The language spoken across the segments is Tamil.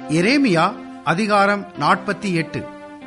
எரேமியா அதிகாரம் நாற்பத்தி எட்டு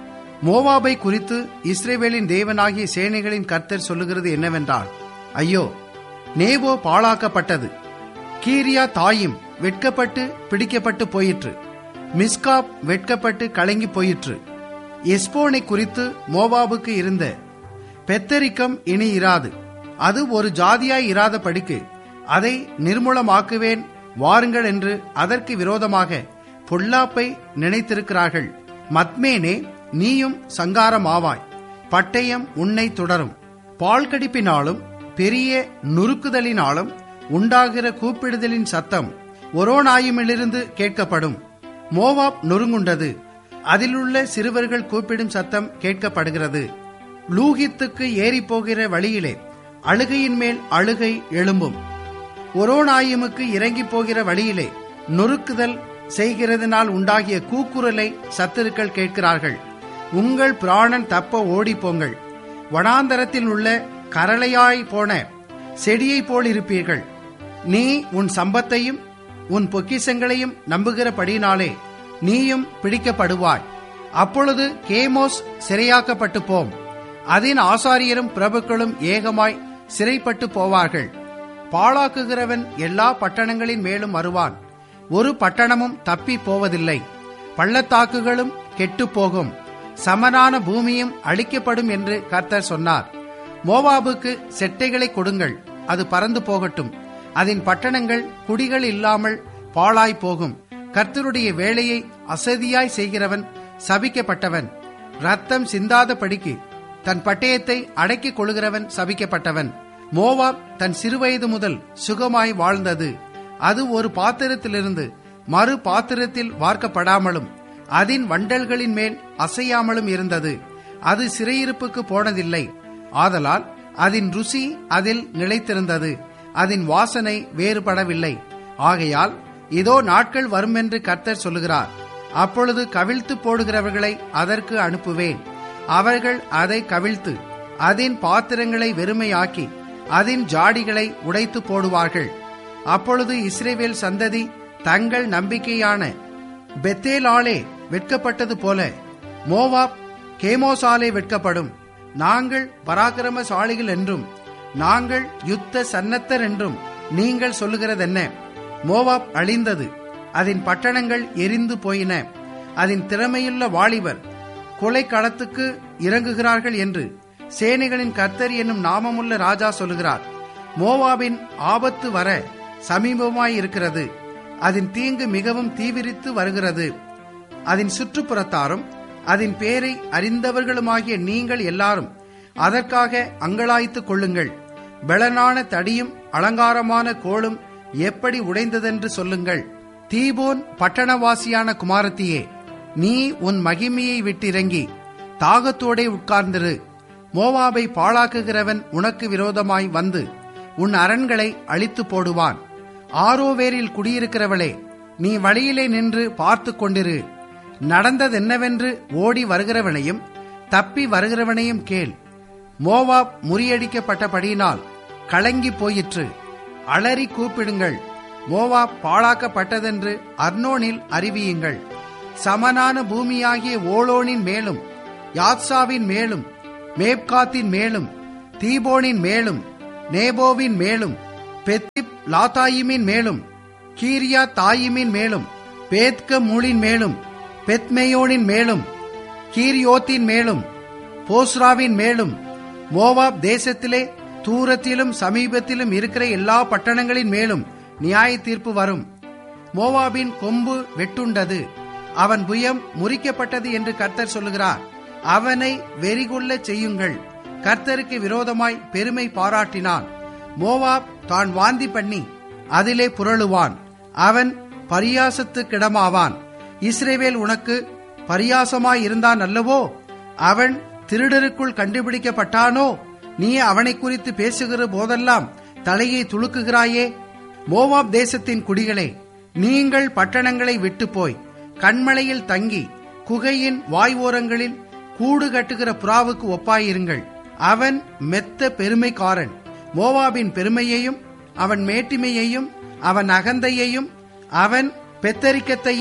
மோவாபை குறித்து இஸ்ரேவேலின் தேவனாகிய சேனைகளின் கர்த்தர் சொல்லுகிறது என்னவென்றால் ஐயோ நேபோ பாழாக்கப்பட்டது கீரியா தாயும் வெட்கப்பட்டு பிடிக்கப்பட்டு போயிற்று மிஸ்காப் வெட்கப்பட்டு கலங்கி போயிற்று எஸ்போனை குறித்து மோவாபுக்கு இருந்த பெத்தரிக்கம் இனி இராது அது ஒரு ஜாதியாய் இராத படிக்கு அதை நிர்மூலமாக்குவேன் வாருங்கள் என்று அதற்கு விரோதமாக பொல்லாப்பை நினைத்திருக்கிறார்கள் மத்மேனே நீயும் சங்காரமாவாய் பட்டயம் உன்னை தொடரும் பால் கடிப்பினாலும் பெரிய நுறுக்குதலினாலும் உண்டாகிற கூப்பிடுதலின் சத்தம் ஒரோனாயுமிலிருந்து கேட்கப்படும் மோவாப் நொறுங்குண்டது அதிலுள்ள சிறுவர்கள் கூப்பிடும் சத்தம் கேட்கப்படுகிறது லூகித்துக்கு ஏறி போகிற வழியிலே அழுகையின் மேல் அழுகை எழும்பும் ஒரோனாயுமுக்கு இறங்கி போகிற வழியிலே நொறுக்குதல் செய்கிறதுனால் உண்டாகிய கூக்குரலை சத்துருக்கள் கேட்கிறார்கள் உங்கள் பிராணன் தப்ப ஓடிப்போங்கள் வனாந்தரத்தில் உள்ள கரளையாய் போன செடியைப் போல் இருப்பீர்கள் நீ உன் சம்பத்தையும் உன் பொக்கிசங்களையும் நம்புகிறபடினாலே நீயும் பிடிக்கப்படுவாய் அப்பொழுது கேமோஸ் சிறையாக்கப்பட்டு போம் அதன் ஆசாரியரும் பிரபுக்களும் ஏகமாய் சிறைப்பட்டு போவார்கள் பாழாக்குகிறவன் எல்லா பட்டணங்களின் மேலும் வருவான் ஒரு பட்டணமும் தப்பி போவதில்லை பள்ளத்தாக்குகளும் கெட்டுப் போகும் சமனான பூமியும் அழிக்கப்படும் என்று கர்த்தர் சொன்னார் மோவாபுக்கு செட்டைகளை கொடுங்கள் அது பறந்து போகட்டும் அதன் பட்டணங்கள் குடிகள் இல்லாமல் பாழாய் போகும் கர்த்தருடைய வேலையை அசதியாய் செய்கிறவன் சபிக்கப்பட்டவன் ரத்தம் சிந்தாத படிக்கு தன் பட்டயத்தை அடக்கிக் கொள்கிறவன் சபிக்கப்பட்டவன் மோவாப் தன் சிறுவயது முதல் சுகமாய் வாழ்ந்தது அது ஒரு பாத்திரத்திலிருந்து மறு பாத்திரத்தில் வார்க்கப்படாமலும் அதன் வண்டல்களின் மேல் அசையாமலும் இருந்தது அது சிறையிருப்புக்கு போனதில்லை ஆதலால் அதன் ருசி அதில் நிலைத்திருந்தது அதன் வாசனை வேறுபடவில்லை ஆகையால் இதோ நாட்கள் வருமென்று கர்த்தர் சொல்லுகிறார் அப்பொழுது கவிழ்த்து போடுகிறவர்களை அதற்கு அனுப்புவேன் அவர்கள் அதை கவிழ்த்து அதன் பாத்திரங்களை வெறுமையாக்கி அதன் ஜாடிகளை உடைத்து போடுவார்கள் அப்பொழுது இஸ்ரேவேல் சந்ததி தங்கள் நம்பிக்கையான பெத்தேலாலே வெட்கப்பட்டது போல மோவாப் கேமோசாலே வெட்கப்படும் நாங்கள் பராக்கிரமசாலிகள் என்றும் நாங்கள் யுத்த சன்னத்தர் என்றும் நீங்கள் சொல்லுகிறதென்ன மோவாப் அழிந்தது அதன் பட்டணங்கள் எரிந்து போயின அதன் திறமையுள்ள வாலிபர் கொலை களத்துக்கு இறங்குகிறார்கள் என்று சேனைகளின் கர்த்தர் என்னும் நாமமுள்ள ராஜா சொல்லுகிறார் மோவாபின் ஆபத்து வர சமீபமாய் இருக்கிறது அதன் தீங்கு மிகவும் தீவிரித்து வருகிறது அதன் சுற்றுப்புறத்தாரும் அதன் பேரை அறிந்தவர்களுமாகிய நீங்கள் எல்லாரும் அதற்காக அங்கலாய்த்துக் கொள்ளுங்கள் பெளனான தடியும் அலங்காரமான கோளும் எப்படி உடைந்ததென்று சொல்லுங்கள் தீபோன் பட்டணவாசியான குமாரத்தியே நீ உன் மகிமையை விட்டிறங்கி தாகத்தோடே உட்கார்ந்திரு மோவாபை பாழாக்குகிறவன் உனக்கு விரோதமாய் வந்து உன் அரண்களை அழித்து போடுவான் ஆரோவேரில் குடியிருக்கிறவளே நீ வழியிலே நின்று பார்த்து கொண்டிரு நடந்ததென்னவென்று ஓடி வருகிறவனையும் தப்பி வருகிறவனையும் கேள் மோவாப் முறியடிக்கப்பட்டபடியினால் கலங்கி போயிற்று அலறி கூப்பிடுங்கள் மோவாப் பாழாக்கப்பட்டதென்று அர்னோனில் அறிவியுங்கள் சமனான பூமியாகிய ஓலோனின் மேலும் யாத்சாவின் மேலும் மேப்காத்தின் மேலும் தீபோனின் மேலும் நேபோவின் மேலும் பெத்திப் லாத்தாயிமின் மேலும் கீரியா தாயிமின் மேலும் பேத்க மூலின் மேலும் பெத்மேயோனின் மேலும் கீரியோத்தின் மேலும் போஸ்ராவின் மேலும் மோவாப் தேசத்திலே தூரத்திலும் சமீபத்திலும் இருக்கிற எல்லா பட்டணங்களின் மேலும் நியாய தீர்ப்பு வரும் மோவாபின் கொம்பு வெட்டுண்டது அவன் புயம் முறிக்கப்பட்டது என்று கர்த்தர் சொல்லுகிறார் அவனை வெறிகொள்ள செய்யுங்கள் கர்த்தருக்கு விரோதமாய் பெருமை பாராட்டினான் மோவாப் தான் வாந்தி பண்ணி அதிலே புரளுவான் அவன் பரியாசத்துக்கிடமாவான் இஸ்ரேவேல் உனக்கு பரியாசமாய் இருந்தான் அல்லவோ அவன் திருடருக்குள் கண்டுபிடிக்கப்பட்டானோ நீ அவனை குறித்து பேசுகிற போதெல்லாம் தலையை துளுக்குகிறாயே மோவாப் தேசத்தின் குடிகளே நீங்கள் பட்டணங்களை விட்டு போய் கண்மலையில் தங்கி குகையின் வாய்வோரங்களில் கூடு கட்டுகிற புறாவுக்கு ஒப்பாயிருங்கள் அவன் மெத்த பெருமைக்காரன் மோவாபின் பெருமையையும் அவன் மேட்டிமையையும் அவன் அகந்தையையும் அவன் பெத்தரிக்கத்தையும்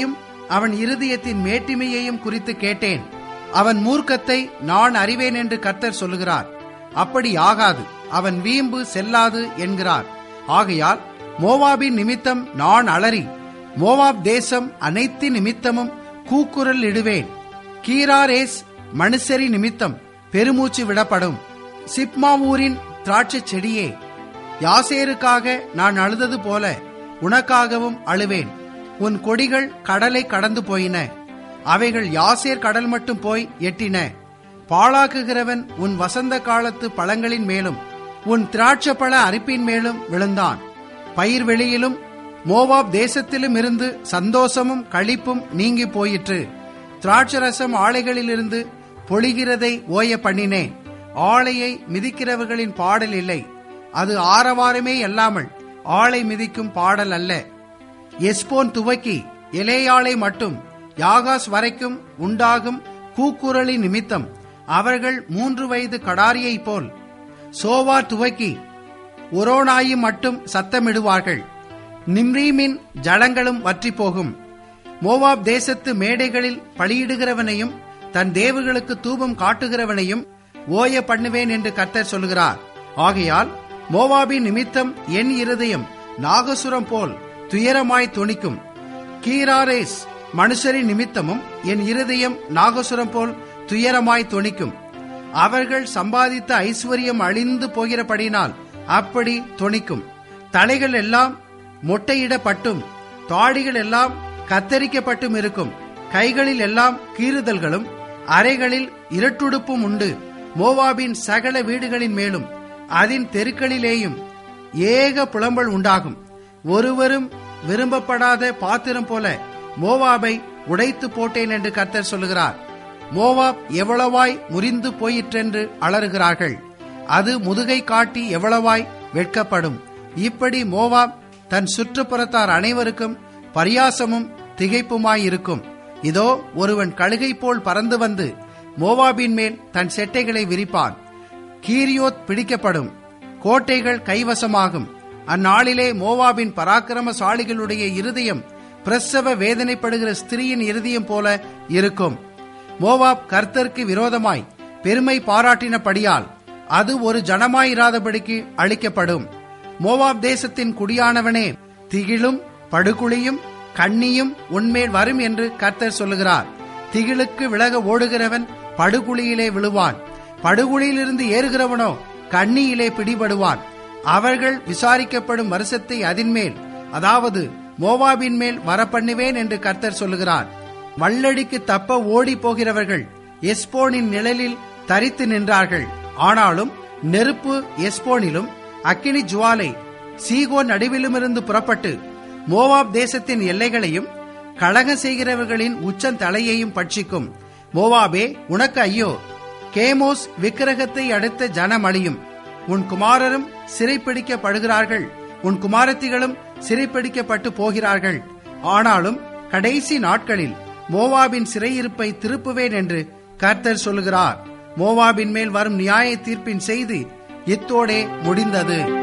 அவன் இருதயத்தின் மேட்டிமையையும் குறித்து கேட்டேன் அவன் மூர்க்கத்தை நான் அறிவேன் என்று கர்த்தர் சொல்லுகிறார் அப்படி ஆகாது அவன் வீம்பு செல்லாது என்கிறார் ஆகையால் மோவாபின் நிமித்தம் நான் அலறி மோவாப் தேசம் அனைத்து நிமித்தமும் கூக்குரல் இடுவேன் கீராரேஸ் மனுஷரி நிமித்தம் பெருமூச்சு விடப்படும் சிப்மாவூரின் திராட்சைச் செடியே யாசேருக்காக நான் அழுதது போல உனக்காகவும் அழுவேன் உன் கொடிகள் கடலை கடந்து போயின அவைகள் யாசேர் கடல் மட்டும் போய் எட்டின பாழாக்குகிறவன் உன் வசந்த காலத்து பழங்களின் மேலும் உன் திராட்சப்பழ அரிப்பின் மேலும் விழுந்தான் பயிர் வெளியிலும் மோவாப் தேசத்திலும் இருந்து சந்தோஷமும் களிப்பும் நீங்கி போயிற்று திராட்சரசம் ஆலைகளிலிருந்து பொழிகிறதை ஓய பண்ணினேன் ஆலையை மிதிக்கிறவர்களின் பாடல் இல்லை அது ஆரவாரமே அல்லாமல் ஆளை மிதிக்கும் பாடல் அல்ல எஸ்போன் துவக்கி எலேயாளை மட்டும் யாகாஸ் வரைக்கும் உண்டாகும் கூக்குரலின் நிமித்தம் அவர்கள் மூன்று வயது கடாரியைப் போல் சோவா துவக்கி ஒரோனாயி மட்டும் சத்தமிடுவார்கள் நிம்ரீமின் ஜலங்களும் வற்றி போகும் மோவாப் தேசத்து மேடைகளில் பலியிடுகிறவனையும் தன் தேவர்களுக்கு தூபம் காட்டுகிறவனையும் ஓய பண்ணுவேன் என்று கர்த்தர் சொல்கிறார் ஆகையால் மோவாபின் நிமித்தம் என் இருதயம் நாகசுரம் போல் துயரமாய் துணிக்கும் கீராரேஸ் மனுஷரின் நிமித்தமும் என் இருதயம் நாகசுரம் போல் துயரமாய் துணிக்கும் அவர்கள் சம்பாதித்த ஐஸ்வர்யம் அழிந்து போகிறபடினால் அப்படி துணிக்கும் தலைகள் எல்லாம் மொட்டையிடப்பட்டும் தாடிகள் எல்லாம் கத்தரிக்கப்பட்டும் இருக்கும் கைகளில் எல்லாம் கீறுதல்களும் அறைகளில் இரட்டுடுப்பும் உண்டு மோவாபின் சகல வீடுகளின் மேலும் அதன் தெருக்களிலேயும் ஏக புலம்பல் உண்டாகும் ஒருவரும் விரும்பப்படாத பாத்திரம் போல மோவாபை உடைத்து போட்டேன் என்று கர்த்தர் சொல்லுகிறார் மோவாப் எவ்வளவாய் முறிந்து போயிற்றென்று அலறுகிறார்கள் அது முதுகை காட்டி எவ்வளவாய் வெட்கப்படும் இப்படி மோவாப் தன் சுற்றுப்புறத்தார் அனைவருக்கும் பரியாசமும் திகைப்புமாயிருக்கும் இதோ ஒருவன் கழுகை போல் பறந்து வந்து மோவாபின் மேல் தன் செட்டைகளை விரிப்பான் கீரியோத் பிடிக்கப்படும் கோட்டைகள் கைவசமாகும் அந்நாளிலே மோவாபின் பராக்கிரமசாலிகளுடைய இருதயம் பிரசவ வேதனைப்படுகிற ஸ்திரீயின் இருதயம் போல இருக்கும் மோவாப் கர்த்தருக்கு விரோதமாய் பெருமை பாராட்டினபடியால் அது ஒரு ஜனமாயிராதபடிக்கு அழிக்கப்படும் மோவாப் தேசத்தின் குடியானவனே திகிலும் படுகுழியும் கண்ணியும் உன்மேல் வரும் என்று கர்த்தர் சொல்லுகிறார் திகிலுக்கு விலக ஓடுகிறவன் படுகுழியிலே விழுவான் படுகுழியிலிருந்து ஏறுகிறவனோ கண்ணியிலே பிடிபடுவான் அவர்கள் விசாரிக்கப்படும் வருஷத்தை அதின்மேல் அதாவது மோவாபின் மேல் வரப்பண்ணுவேன் என்று கர்த்தர் சொல்லுகிறார் வல்லடிக்கு தப்ப ஓடி போகிறவர்கள் எஸ்போனின் நிழலில் தரித்து நின்றார்கள் ஆனாலும் நெருப்பு எஸ்போனிலும் அக்கினி ஜுவாலை சீகோன் நடுவிலுமிருந்து புறப்பட்டு மோவாப் தேசத்தின் எல்லைகளையும் கழக செய்கிறவர்களின் உச்சந்தலையையும் பட்சிக்கும் மோவாபே உனக்கு ஐயோ கேமோஸ் விக்கிரகத்தை அடுத்த ஜனம் அழியும் உன் குமாரரும் சிறைப்பிடிக்கப்படுகிறார்கள் உன் குமாரத்திகளும் சிறைப்பிடிக்கப்பட்டு போகிறார்கள் ஆனாலும் கடைசி நாட்களில் மோவாபின் சிறையிருப்பை திருப்புவேன் என்று கர்த்தர் சொல்லுகிறார் மோவாபின் மேல் வரும் நியாய தீர்ப்பின் செய்தி இத்தோடே முடிந்தது